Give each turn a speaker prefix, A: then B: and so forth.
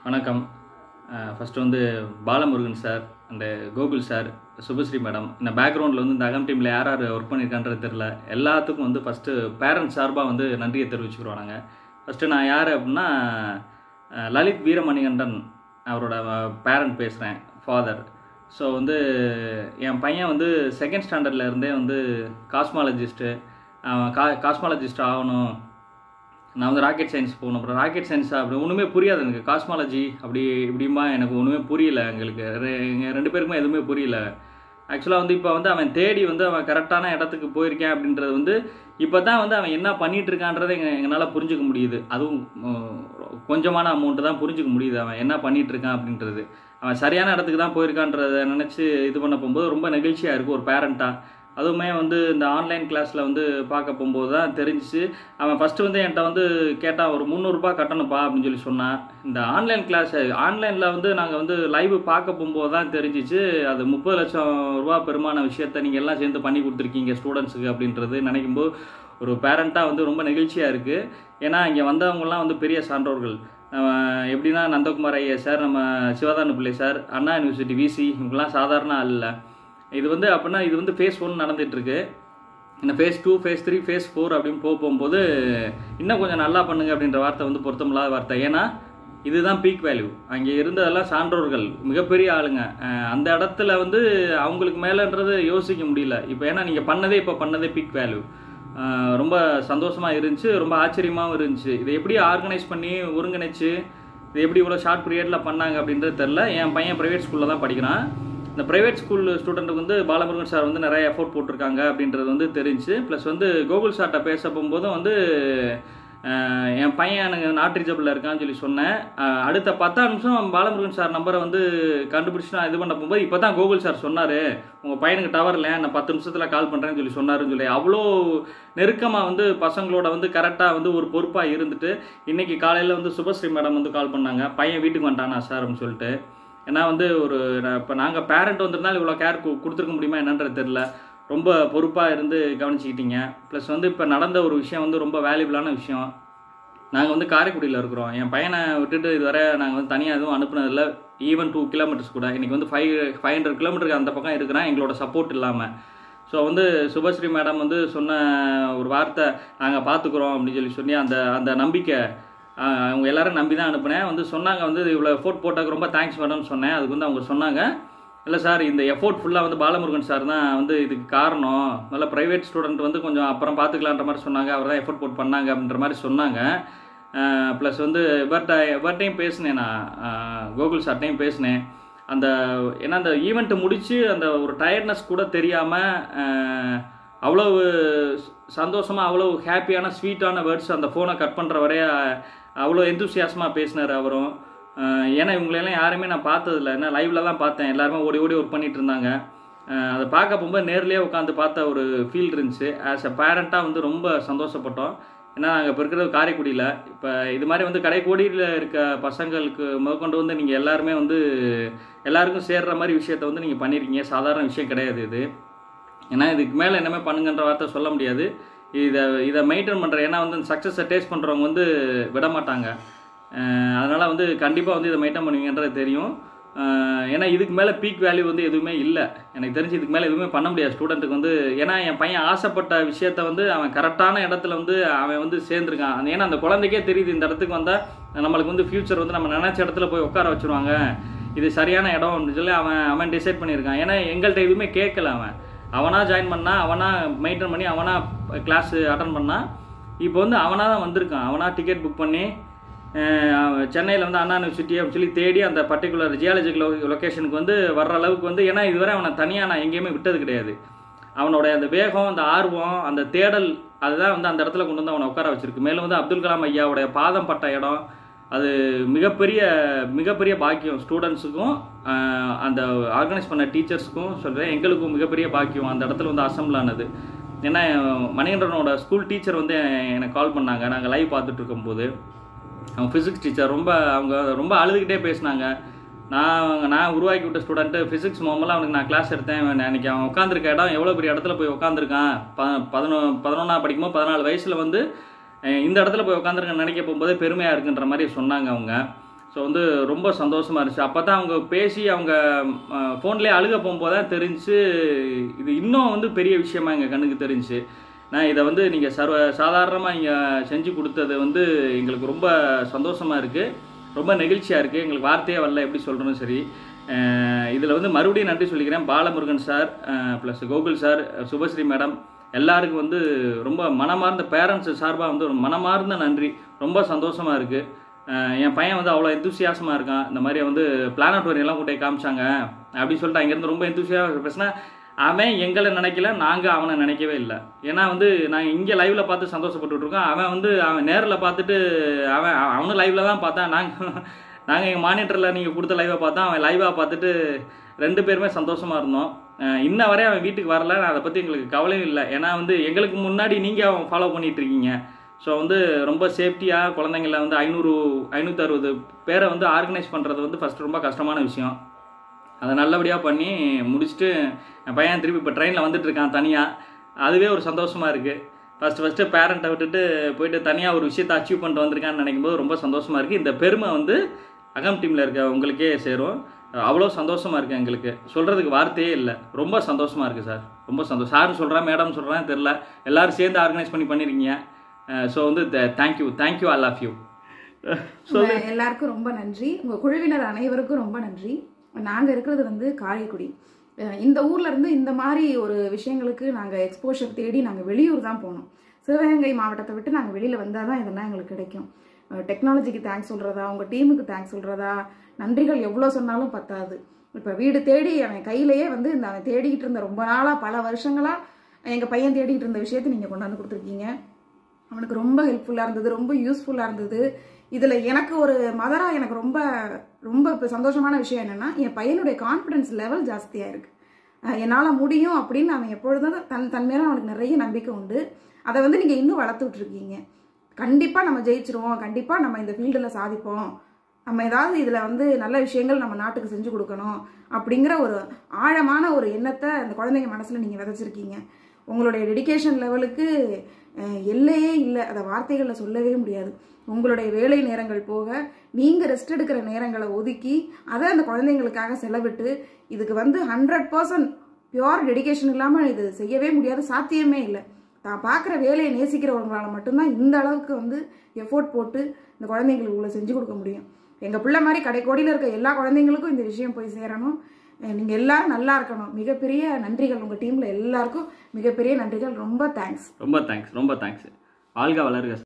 A: வணக்கம் ஃபஸ்ட்டு வந்து Balamurugan sir and Gokul sir Subashree madam இந்த பேக்ரவுண்டில் வந்து இந்த அகம் டீமில் யார் யார் ஒர்க் பண்ணியிருக்கான்றது தெரில எல்லாத்துக்கும் வந்து ஃபஸ்ட்டு பேரண்ட்ஸ் சார்பாக வந்து நன்றியை தெரிவிச்சுக்கிறோம் நாங்கள் ஃபஸ்ட்டு நான் யார் அப்படின்னா அஹ், லலித் வீரமணிகண்டன் அவரோட பேரண்ட் பேசுகிறேன் ஃபாதர் ஸோ வந்து என் பையன் வந்து செகண்ட் ஸ்டாண்டர்டில் இருந்தே வந்து காஸ்மாலஜிஸ்ட்டு அவன் கா காஸ்மாலஜிஸ்ட் ஆகணும் நான் வந்து ராக்கெட் சயின்ஸ் போகணும் அப்புறம் ராக்கெட் சயின்ஸ் அப்படி ஒன்றுமே புரியாது எனக்கு காஸ்மாலஜி அப்படி இப்படிமா எனக்கு ஒன்றுமே புரியல எங்களுக்கு ரெ- எங்க ரெண்டு பேருக்குமே எதுவுமே புரியல ஆக்சுவலாக வந்து இப்போ வந்து அவன் தேடி வந்து அவன் கரெக்டான இடத்துக்கு போயிருக்கேன் அப்படின்றது வந்து இப்போ தான் வந்து அவன் என்ன பண்ணிட்டு இருக்கான்றதை எங்க எங்களால் புரிஞ்சுக்க முடியுது அதுவும் உம், கொஞ்சமான அமௌண்ட்டு தான் புரிஞ்சுக்க முடியுது அவன் என்ன பண்ணிட்டு இருக்கான் அப்படின்றது அவன் சரியான இடத்துக்கு தான் போயிருக்கான்றதை நினச்சி இது பண்ண போகும்போது ரொம்ப நெகிழ்ச்சியாக இருக்குது ஒரு பேரண்ட்டாக அதுவுமே வந்து இந்த ஆன்லைன் கிளாஸில் வந்து பார்க்க போகும்போது தான் தெரிஞ்சிச்சு அவன் ஃபஸ்ட்டு வந்து என்கிட்ட வந்து கேட்டான் ஒரு முந்நூறுரூபா கட்டணும்ப்பா அப்படின்னு சொல்லி சொன்னான் இந்த ஆன்லைன் கிளாஸ் ஆன்லைனில் வந்து நாங்கள் வந்து லைவ் பார்க்க போகும்போது தான் தெரிஞ்சிச்சு அது முப்பது லட்சம் ரூபா பெருமான விஷயத்த நீங்கள் எல்லாம் சேர்ந்து பண்ணி கொடுத்துருக்கீங்க ஸ்டூடெண்ட்ஸுக்கு அப்படின்றது நினைக்கும் போது ஒரு பேரண்ட்டாக வந்து ரொம்ப நெகிழ்ச்சியாக இருக்குது ஏன்னா இங்கே வந்தவங்கலாம் வந்து பெரிய சான்றோர்கள் அஹ் எப்படின்னா நந்தகுமார் ஐயா சார் நம்ம சிவதானு பிள்ளை சார் அண்ணா யூனிவர்சிட்டி விசி இவங்கெல்லாம் சாதாரண ஆள் இல்ல இது வந்து அப்படின்னா இது வந்து ஃபேஸ் ஒன் நடந்துகிட்ருக்கு இந்த phase two phase three phase four அப்படின்னு போக போகும்போது இன்னும் கொஞ்சம் நல்லா பண்ணுங்க அப்படின்ற வார்த்தை வந்து பொருத்தமில்லாத வார்த்தை ஏன்னா இதுதான் பீக் வேல்யூ அங்கே இருந்ததெல்லாம் சான்றோர்கள் மிகப்பெரிய ஆளுங்க அஹ் அந்த இடத்துல வந்து அவங்களுக்கு மேலேன்றது யோசிக்க முடியல இப்போ ஏன்னா நீங்கள் பண்ணதே இப்போ பண்ணதே பீக் வேல்யூ ரொம்ப சந்தோஷமாக இருந்துச்சு ரொம்ப ஆச்சரியமாகவும் இருந்துச்சு இதை எப்படி ஆர்கனைஸ் பண்ணி ஒருங்கிணைச்சு இது எப்படி இவ்வளோ ஷார்ட் பீரியடில் பண்ணாங்க அப்படின்றது தெரில என் பையன் ப்ரைவேட் ஸ்கூலில் தான் படிக்கிறான் இந்த ப்ரைவேட் ஸ்கூல் ஸ்டூடெண்ட்டுக்கு வந்து பாலமுருகன் சார் வந்து நிறைய எஃபோர்ட் போட்டிருக்காங்க அப்படின்றது வந்து தெரிஞ்சு ப்ளஸ் வந்து கோகுல் சார்கிட்ட பேச போகும்போதும் வந்து அஹ், என் பையன் எனக்கு நாட் ரீச்சபிளில் இருக்கான்னு சொல்லி சொன்னேன் அஹ், அடுத்த பத்தாம் நிமிஷம் பாலமுருகன் சார் நம்பரை வந்து கண்டுபிடிச்சு நான் இது பண்ண போகும்போது இப்போ தான் கோகுல் சார் சொன்னார் உங்கள் பையனுக்கு டவர் இல்லை நான் பத்து நிமிஷத்தில் கால் பண்ணுறேன்னு சொல்லி சொன்னாருன்னு சொல்லி அவ்வளோ நெருக்கமாக வந்து பசங்களோட வந்து கரெக்டாக வந்து ஒரு பொறுப்பாக இருந்துட்டு இன்னைக்கு காலையில் வந்து சுபஸ்ரீ மேடம் வந்து கால் பண்ணாங்க பையன் வீட்டுக்கு வந்துட்டானா சார் அப்படின்னு சொல்லிட்டு ஏன்னா வந்து ஒரு இப்போ நாங்கள் பேரண்ட் வந்திருந்தாலும் இவ்வளோ கேர் கொடுத்துருக்க முடியுமா என்னன்றது தெரில ரொம்ப பொறுப்பாக இருந்து கவனிச்சிக்கிட்டீங்க ப்ளஸ் வந்து இப்போ நடந்த ஒரு விஷயம் வந்து ரொம்ப வேல்யூபிளான விஷயம் நாங்கள் வந்து காரைக்குடியில் இருக்கிறோம் என் பையனை விட்டுட்டு இதுவரை நாங்கள் வந்து தனியாக எதுவும் அனுப்புனதில்ல ஈவன் டூ கிலோமீட்டர்ஸ் கூட இன்றைக்கி வந்து ஃபைவ் ஃபைவ் ஹண்ட்ரட் கிலோமீட்டருக்கு அந்த பக்கம் இருக்கிறான் எங்களோட சப்போர்ட் இல்லாமல் ஸோ வந்து சுபஸ்ரீ மேடம் வந்து சொன்ன ஒரு வார்த்தை நாங்கள் பார்த்துக்குறோம் அப்படின்னு சொல்லி சொல்லி அந்த அந்த நம்பிக்கை ஆஹ், அவங்க எல்லாரும் நம்பி தான் அனுப்புனேன் வந்து சொன்னாங்க வந்து இவ்வளோ எஃபோர்ட் போட்டதுக்கு ரொம்ப தேங்க்ஸ் மேடம்னு சொன்னேன் அதுக்கு வந்து அவங்க சொன்னாங்க இல்லை சார் இந்த எஃபோர்ட் ஃபுல்லாக வந்து பாலமுருகன் சார் தான் வந்து இதுக்கு காரணம் நல்ல ப்ரைவேட் ஸ்டூடெண்ட் வந்து கொஞ்சம் அப்புறம் பார்த்துக்கலான்ற மாதிரி சொன்னாங்க அவர் தான் எஃபோர்ட் போட்டு பண்ணாங்க அப்படின்ற மாதிரி சொன்னாங்க ப்ளஸ் வந்து இவர்கிட்ட இவர்கிட்டையும் பேசினேன் நான் ஆஹ், கோகுல் சார்ட்டையும் பேசினேன் அந்த ஏன்னா அந்த ஈவெண்ட்டை முடித்து அந்த ஒரு டயர்ட்னஸ் கூட தெரியாமல் அவ்வளவு சந்தோஷமாக அவ்வளோ ஹாப்பியான ஸ்வீட்டான வேர்ட்ஸ் அந்த ஃபோனை கட் பண்ணுற வரைய அவ்வளோ எந்தூசியாசமாக பேசினார் அவரும் அஹ் ஏன்னா இவங்களெல்லாம் யாருமே நான் பார்த்ததில்ல ஏன்னா லைவ்ல தான் பார்த்தேன் எல்லாருமே ஓடி ஓடி ஒர்க் பண்ணிட்டு இருந்தாங்க அஹ் அதை பார்க்க போகும்போது நேர்லேயே உட்காந்து பார்த்த ஒரு ஃபீல் இருந்துச்சு ஆஸ் அ பேரண்ட்டாக வந்து ரொம்ப சந்தோஷப்பட்டோம் ஏன்னா நாங்கள் இப்போ இருக்கிறது காரைக்குடியில் இப்போ இது மாதிரி வந்து கடைக்கோடியில் இருக்க பசங்களுக்கு முதற்கொண்டு வந்து நீங்கள் எல்லாருமே வந்து எல்லாருக்கும் சேர்ற மாதிரி விஷயத்த வந்து நீங்கள் பண்ணியிருக்கீங்க சாதாரண விஷயம் கிடையாது இது ஏன்னா இதுக்கு மேலே என்னமே பண்ணுங்கன்ற வார்த்தை சொல்ல முடியாது இதை இதை மெயின்டைன் பண்ணுற ஏன்னா வந்து சக்ஸஸை டேஸ்ட் பண்ணுறவங்க வந்து விட மாட்டாங்க அதனால் வந்து கண்டிப்பாக வந்து இதை மெயின்டைன் பண்ணுவீங்கன்றது தெரியும் அஹ் ஏன்னா இதுக்கு மேலே பீக் வேல்யூ வந்து எதுவுமே இல்லை எனக்கு தெரிஞ்சு இதுக்கு மேலே எதுவுமே பண்ண முடியாது ஸ்டூடெண்ட்டுக்கு வந்து ஏன்னா என் பையன் ஆசைப்பட்ட விஷயத்த வந்து அவன் கரெக்டான இடத்துல வந்து அவன் வந்து சேர்ந்துருக்கான் அந்த- ஏன்னா அந்த குழந்தைக்கே தெரியுது இந்த இடத்துக்கு வந்தால் நம்மளுக்கு வந்து ஃப்யூச்சர் வந்து நம்ம நினச்ச இடத்துல போய் உட்கார வச்சுருவாங்க இது சரியான இடம் அப்படின்னு சொல்லி அவன் அவன் டிசைட் பண்ணியிருக்கான் ஏன்னா எங்கள்கிட்ட எதுவுமே கேட்கல அவன் அவனா ஜாயின் பண்ணா அவனா மெயின்டைன் பண்ணி அவனா கிளாஸ் அட்டன் பண்ணா இப்போ வந்து அவனா தான் வந்திருக்கான் அவனா டிக்கெட் புக் பண்ணி சென்னையில் வந்து அண்ணா யூனிவர்சிட்டி அப்படின்னு சொல்லி தேடி அந்த பர்டிகுலர் ஜியாலஜிக்கல் லொக்கேஷனுக்கு வந்து வர்ற அளவுக்கு வந்து ஏன்னா இதுவரை அவனை தனியாக நான் எங்கேயுமே விட்டது கிடையாது அவனோட அந்த வேகம் அந்த ஆர்வம் அந்த தேடல் அதுதான் வந்து அந்த இடத்துல கொண்டு வந்து அவனை உட்கார வச்சிருக்கு மேலும் வந்து அப்துல் கலாம் ஐயாவுடைய பாதம் பட்ட இடம் அது மிகப்பெரிய மிகப்பெரிய பாக்கியம் ஸ்டூடெண்ட்ஸுக்கும் அந்த ஆர்கனைஸ் பண்ண டீச்சர்ஸுக்கும் சொல்கிறேன் எங்களுக்கும் மிகப்பெரிய பாக்கியம் அந்த இடத்துல வந்து அசம்பிள் ஆனது ஏன்னா மணிகண்டனோட ஸ்கூல் டீச்சர் வந்து எனக்கு கால் பண்ணாங்க நாங்கள் லைவ் பார்த்துட்டு இருக்கும்போது அவங்க ஃபிசிக்ஸ் டீச்சர் ரொம்ப அவங்க ரொம்ப அழுதுகிட்டே பேசினாங்க நான் நான் உருவாக்கி விட்ட ஸ்டூடெண்ட்டு ஃபிசிக்ஸ் மோமெல்லாம் அவனுக்கு நான் கிளாஸ் எடுத்தேன் அவன் அன்னைக்கு அவன் உட்காந்துருக்க இடம் எவ்வளோ பெரிய இடத்துல போய் உட்காந்துருக்கான் ப பதினொ பதினொன்றா படிக்கும்போது பதினாலு வயசில் வந்து அஹ் இந்த இடத்துல போய் உட்காந்துருக்கேன் நினைக்க போகும்போதே பெருமையாக இருக்குன்ற மாதிரி சொன்னாங்க அவங்க ஸோ ஸோ வந்து ரொம்ப சந்தோஷமாக இருந்துச்சு அப்போ தான் அவங்க பேசி அவங்க ஃபோன்லேயே அழுக போகும்போது தான் தெரிஞ்சு இது இன்னும் வந்து பெரிய விஷயமா எங்கள் கண்ணுக்கு தெரிஞ்சுச்சு நான் இதை வந்து நீங்கள் சர்வ சாதாரணமாக இங்கே செஞ்சு கொடுத்தது வந்து எங்களுக்கு ரொம்ப சந்தோஷமாக இருக்குது ரொம்ப நெகிழ்ச்சியாக இருக்குது எங்களுக்கு வார்த்தையே வரல எப்படி சொல்கிறோன்னு சரி இதில் வந்து மறுபடியும் நன்றி சொல்லிக்கிறேன் Balamurugan sir plus Gokul sir Subashree madam எல்லாருக்கும் வந்து ரொம்ப மனமார்ந்த பேரண்ட்ஸ் சார்பாக வந்து ஒரு மனமார்ந்த நன்றி ரொம்ப சந்தோஷமாக இருக்குது என் பையன் வந்து அவ்வளோ எந்தூசியாசமாக இருக்கான் இந்த மாதிரி வந்து பிளானட் எல்லாம் கூட்டி காமிச்சாங்க அப்படின்னு சொல்லிட்டு அங்கேருந்து ரொம்ப எந்தூசியாக பேசினா அவன் எங்களை நினைக்கல நாங்கள் அவனை நினைக்கவே இல்லை ஏன்னா வந்து நாங்கள் இங்கே லைவில் பார்த்து சந்தோஷப்பட்டுட்டு இருக்கோம் அவன் வந்து அவன் நேரில் பார்த்துட்டு அவன் அவனும் லைவில் தான் பார்த்தான் நாங்கள் நாங்கள் எங்கள் மானிட்டரில் நீங்கள் கொடுத்த லைவை பார்த்தோம் அவன் லைவாக பார்த்துட்டு ரெண்டு பேருமே சந்தோஷமாக இருந்தோம் அஹ் இன்ன வரை அவன் வீட்டுக்கு வரல நான் அதை பற்றி எங்களுக்கு கவலையும் இல்லை ஏன்னா வந்து எங்களுக்கு முன்னாடி நீங்கள் அவன் ஃபாலோ பண்ணிட்டு இருக்கீங்க ஸோ வந்து ரொம்ப சேஃப்டியாக குழந்தைங்கள வந்து ஐநூறு ஐநூற்றி அறுபது பேரை வந்து ஆர்கனைஸ் பண்ணுறது வந்து ஃபஸ்ட் ரொம்ப கஷ்டமான விஷயம் அதை நல்லபடியாக பண்ணி முடிச்சுட்டு என் பையன் திருப்பி இப்போ ட்ரெயினில் வந்துட்டு இருக்கான் தனியாக அதுவே ஒரு சந்தோஷமாக இருக்குது ஃபஸ்ட்டு ஃபஸ்ட்டு பேரண்ட்டை விட்டுட்டு போயிட்டு தனியாக ஒரு விஷயத்தை அச்சீவ் பண்ணிட்டு வந்திருக்கான்னு நினைக்கும் போது ரொம்ப சந்தோஷமாக இருக்குது இந்த பெருமை வந்து அகம் டீமில் இருக்க உங்களுக்கே சேரும் அவ்வளோ சந்தோஷமாக இருக்குது எங்களுக்கு சொல்கிறதுக்கு வார்த்தையே இல்லை ரொம்ப சந்தோஷமாக இருக்குது சார் ரொம்ப சந்தோஷம் சார்னு சொல்கிறேன் மேடம் சொல்கிறேன் தெரில எல்லாரும் சேர்ந்து ஆர்கனைஸ் பண்ணி பண்ணியிருக்கீங்க ஸோ வந்து thank you thank you I love you
B: உங்க எல்லாருக்கும் ரொம்ப நன்றி உங்க குழுவினர் அனைவருக்கும் ரொம்ப நன்றி நாங்க இருக்கிறது வந்து காரைக்குடி அஹ் இந்த ஊர்ல இருந்து இந்த மாதிரி ஒரு விஷயங்களுக்கு நாங்க எக்ஸ்போஷர் தேடி நாங்க வெளியூர் தான் போனோம் சிவகங்கை மாவட்டத்தை விட்டு நாங்க வெளியில வந்தாதான் தான் இதெல்லாம் எங்களுக்கு கிடைக்கும் டெக்னாலஜிக்கு தேங்க்ஸ் சொல்றதா உங்க டீமுக்கு தேங்க்ஸ் சொல்றதா நன்றிகள் எவ்வளோ சொன்னாலும் பத்தாது இப்போ வீடு தேடி அவன் கையிலேயே வந்து இந்த அவன் தேடிக்கிட்டு இருந்த ரொம்ப நாளா பல வருஷங்களா எங்க பையன் தேடிக்கிட்டு இருந்த விஷயத்தை நீங்க கொண்டாந்து கொடுத்துருக்கீங்க அவனுக்கு ரொம்ப ஹெல்ப்ஃபுல்லாக இருந்தது ரொம்ப யூஸ்ஃபுல்லாக இருந்தது இதில் எனக்கு ஒரு மதராக எனக்கு ரொம்ப ரொம்ப இப்ப சந்தோஷமான விஷயம் என்னென்னா என் பையனுடைய கான்ஃபிடன்ஸ் லெவல் ஜாஸ்தியாக இருக்குது என்னால் முடியும் அப்படின்னு அவன் எப்பொழுதும் தன் தன் மேலே அவனுக்கு நிறைய நம்பிக்கை உண்டு அதை வந்து நீங்கள் இன்னும் வளர்த்து விட்ருக்கீங்க கண்டிப்பாக நம்ம ஜெயிச்சிருவோம் கண்டிப்பாக நம்ம இந்த ஃபீல்டில் சாதிப்போம் நம்ம ஏதாவது இதில் வந்து நல்ல விஷயங்கள் நம்ம நாட்டுக்கு செஞ்சு கொடுக்கணும் அப்படிங்கிற ஒரு ஆழமான ஒரு எண்ணத்தை அந்த குழந்தைங்க மனசில் நீங்கள் விதைச்சிருக்கீங்க உங்களுடைய டெடிகேஷன் லெவலுக்கு அஹ், எல்லையே இல்லை அதை வார்த்தைகளில் சொல்லவே முடியாது உங்களுடைய வேலை நேரங்கள் போக நீங்கள் ரெஸ்ட் எடுக்கிற நேரங்களை ஒதுக்கி அதை அந்த குழந்தைங்களுக்காக செலவிட்டு இதுக்கு வந்து ஹண்ட்ரட் பர்சன்ட் பியோர் டெடிகேஷன் இல்லாமல் இது செய்யவே முடியாது சாத்தியமே இல்லை தான் பார்க்குற வேலையை நேசிக்கிறவங்களால மட்டும்தான் இந்த அளவுக்கு வந்து எஃபோர்ட் போட்டு இந்த குழந்தைங்களுக்கு இவ்வளோ செஞ்சு கொடுக்க முடியும் எங்கள் பிள்ளை மாதிரி கடைக்கோடியில் இருக்க எல்லா குழந்தைங்களுக்கும் இந்த விஷயம் போய் சேரணும் நீங்கள் எல்லாரும் நல்லா இருக்கணும் மிகப்பெரிய நன்றிகள் உங்கள் டீமில் எல்லாருக்கும் மிகப்பெரிய நன்றிகள் ரொம்ப தேங்க்ஸ்
A: ரொம்ப தேங்க்ஸ் ரொம்ப தேங்க்ஸ் ஆல்கா வளருக